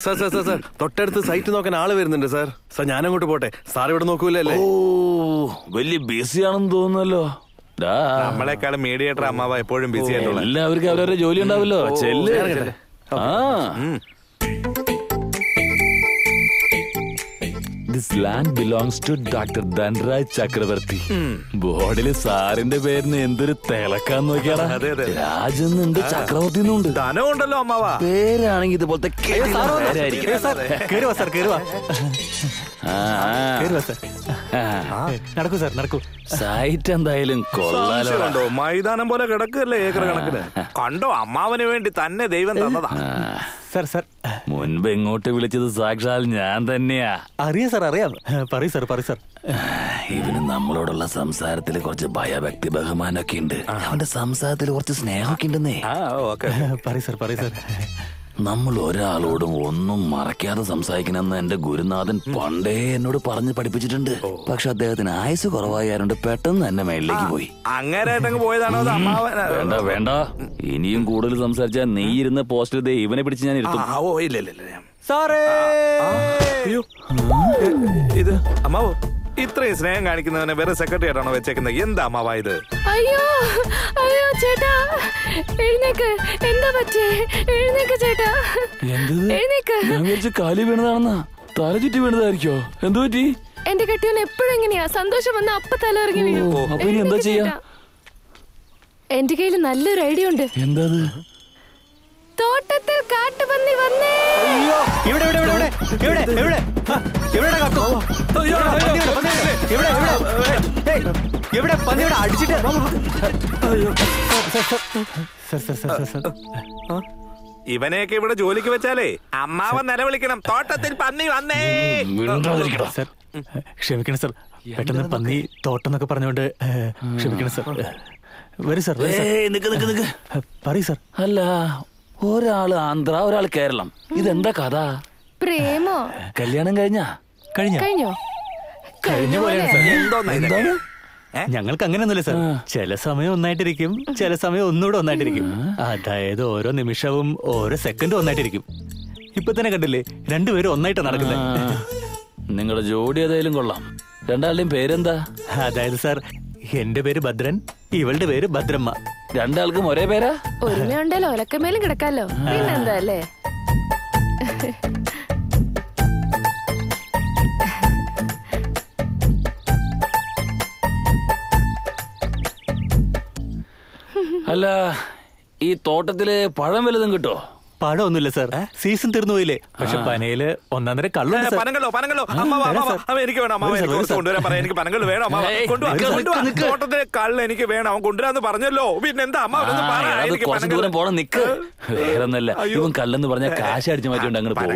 Sir sir sir sir തൊട്ടടുത്ത് site നോക്കാൻ ആള് വരുന്നുണ്ട് സാർ സാർ ഞാൻ അങ്ങോട്ട് പോട്ടെ സാർ ഇവിടെ നോക്കൂലല്ലേ ഓ വലിയ ബിസി ആണെന്ന് തോന്നുന്നല്ലോ ഡാ, നമ്മളെക്കാളും മീഡിയേറ്റർ അമ്മാവ എപ്പോഴും ബിസി ആയിട്ടുള്ള എല്ലാവർക്കും അവരവരുടെ ജോലി ഉണ്ടാവല്ലോ ചെല്ല് ഇറങ്ങട്ടെ. ആ this land belongs to doctor Dhanraj Chakravarthy ബോർഡില് സാറിന്റെ പേരിന് എന്തൊരു തിളക്കാന്ന് നോക്കിയാടാ അതെ, അതെ. രാജെന്നുണ്ട് ചക്രവർത്തി എന്നുണ്ട് ധനം ഉണ്ടല്ലോ അമ്മാവ പേരാണെങ്കിൽ ഇതുപോലത്തെ കേട്ടിരുന്ന പേരായിരിക്കും. കേറുവാ സാർ കേറുവാ ആ, ആ. കേറുവാ സാർ ആ. നടക്കൂ സാർ നടക്കൂ സൈറ്റ് എന്തായാലും കൊള്ളാലോ കണ്ടോ മൈതാനം പോലെ കിടക്കല്ലേ ഏക്കർ കണക്കിന് കണ്ടോ അമ്മാവന് വേണ്ടി തന്നെ ദൈവം തന്നതാ സാർ സാർ മുൻപ് ഇങ്ങോട്ട് വിളിച്ചത് സാക്ഷാൽ ഞാൻ തന്നെയാ അറിയാം സാർ അറിയാം പറയൂ സാർ പറയൂ സാർ ഇവന് നമ്മളോടുള്ള സംസാരത്തിൽ കുറച്ച് ഭയഭക്തി ബഹുമാനമൊക്കെ ഉണ്ട് അവന്റെ സംസാരത്തിൽ കുറച്ച് സ്നേഹമൊക്കെ ഉണ്ടെന്നേ ആ ഓക്കെ പറയൂ സാർ പറയൂ സാർ നമ്മൾ ഒരാളോടും ഒന്നും മറക്കാതെ സംസാരിക്കണമെന്ന് എന്റെ ഗുരുനാഥൻ പണ്ടേ എന്നോട് പറഞ്ഞ് പഠിപ്പിച്ചിട്ടുണ്ട് പക്ഷെ അദ്ദേഹത്തിന് ആയുസ് കുറവായാലുണ്ട് പെട്ടെന്ന് എന്നെ മേളിലേക്ക് പോയി അങ്ങേരായിട്ടങ്ങ് പോയതാണോ അത് അമ്മാവൻ വേണ്ട വേണ്ട ഇനിയും കൂടുതൽ സംസാരിച്ചാൽ നീ ഇരുന്ന പോസ്റ്റിൽ ദേ ഇവനെ പിടിച്ച് ഞാൻ ഇരുത്തും ആ, ഓ ഇല്ല ഇല്ല ഇല്ല സാറേ അയ്യോ ഇത് അമ്മാവോ ഇത്രയും സ്നേഹം കാണിക്കുന്നവനെ വേറെ സെക്രട്ടറി ആയിട്ടാണോ വെച്ചേക്കുന്നത് എന്താ അമ്മാവ ഇത് അയ്യോ അയ്യോ ചേട്ടാ എഴുന്നേക്ക് എന്താ പറ്റേ എഴുന്നേക്ക് ചേട്ടാ എന്തത്? എഴുന്നേക്ക് ഞാൻ വിചാരിച്ചു കാലി വീണതാണെന്നാ തല ചുറ്റി വീണതായിരിക്കോ എന്തു പറ്റി എന്റെ കെട്ടിയവൻ എപ്പോഴും എങ്ങനെയാ സന്തോഷം വന്ന അപ്പ തല ഇറങ്ങി വീഴും ഓ, അപ്പൊ ഇനി എന്താ എഴുന്നേക്ക് ചെയ്യാ? ചേട്ടാ. എന്റെ കയ്യിൽ നല്ലൊരു ഐഡിയ ഉണ്ട് എന്താ തോട്ടത്തിൽ കാട്ടുപന്നി വന്നേ അയ്യോ ഇവിടെ ഇവിടെ ഇവിടെ ഇവിടെ ഇവിടെ ഇവിടെ ആ, എവിടെടാ കാക്കു? ഇവിടെ, പന്നി ഇവിടെ, പന്നി ഇവിടെ. ഇവിടെ, ഇവിടെ. ഏയ്, ഇവിടെ പന്നി ഇവിടെ അടിച്ചിട്ട് sir, sir, sir, sir, sir, sir. ഇവനെയൊക്കെ ഇവിടെ ജോലിക്ക് വെച്ചാലേ അമ്മാവൻ നിലവിളിക്കണം തോട്ടത്തിൽ പന്നി വന്നേ സാർ ക്ഷമിക്കണം സാർ പെട്ടെന്ന് പന്നി തോട്ടം എന്നൊക്കെ പറഞ്ഞുകൊണ്ട് ഏ, ക്ഷമിക്കണം സാർ വരൂ സാർ വരൂ സാർ നിക്ക് നിക്ക് നിക്ക് പറയൂ സാർ അല്ല ഒരാള് ആന്ധ്ര ഒരാള് കേരളം ഇതെന്താ കഥ പ്രേമോ കല്യാണം കഴിഞ്ഞാ കഴിഞ്ഞ കഴിഞ്ഞോ കഴിഞ്ഞ പോലെയാണ് സാർ എന്തോന്നാ ഇതൊക്കെ? ഞങ്ങൾക്ക് അങ്ങനെയൊന്നുമില്ല സാർ ചില സമയം ഒന്നായിട്ടിരിക്കും ചില സമയം ഒന്നുകൂടെ ഒന്നായിട്ടിരിക്കും അതായത് ഓരോ നിമിഷവും ഓരോ സെക്കൻഡും ഒന്നായിട്ടിരിക്കും ഇപ്പൊ തന്നെ കണ്ടില്ലേ രണ്ടുപേരും ഒന്നായിട്ട് നടക്കുന്നത് നിങ്ങളുടെ ജോഡി ഏതായാലും കൊള്ളാം രണ്ടാളുടെയും പേരെന്താ അതായത് സാർ എന്റെ പേര് ഭദ്രൻ ഇവളുടെ പേര് ഭദ്രമ്മ രണ്ടാൾക്കും ഒരേ പേരാ ഒരുമയുണ്ടല്ലോ ഒലക്കമേലും കിടക്കാലോ പിന്നെന്താ അല്ലേ അല്ല ഈ തോട്ടത്തില് പഴം വലുതും കിട്ടോ പഴമൊന്നുമില്ല സാർ സീസൺ തീർന്നു പോയില്ലേ പക്ഷെ പനയില് ഒന്നാം തരം ഏ, കള്ളുണ്ട് സാർ പനങ്കല്ലോ പനങ്കല്ലോ അമ്മാവ വരാം അമ്മാവ സാർ. അവൻ എനിക്ക് വേണം അമ്മാവ വരൂ സാർ, എനിക്ക് വരൂ കുറച്ച് സാർ. കൊണ്ടുവരാൻ പറയാം എനിക്ക് പനങ്കൽ വേണം അമ്മാവ ഏയ്, കൊണ്ടുവാ നിക്ക്, കൊണ്ടുവാ നിക്ക്, നിക്ക്. തോട്ടത്തിലെ കള്ള് എനിക്ക് വേണം അവൻ കൊണ്ടുവരാന്ന് പറഞ്ഞല്ലോ പിന്നെന്താ അമ്മാവ ആ, പറ അത് എനിക്ക് കുറച്ച് പനങ്കൽ ദൂരം പോണം നിക്ക് വേറൊന്നല്ല അയ്യോ. ഇവൻ കല്ലെന്ന് പറഞ്ഞ കാശ് അടിച്ചു മാറ്റിയോണ്ട് അങ്ങോട്ട് പോകും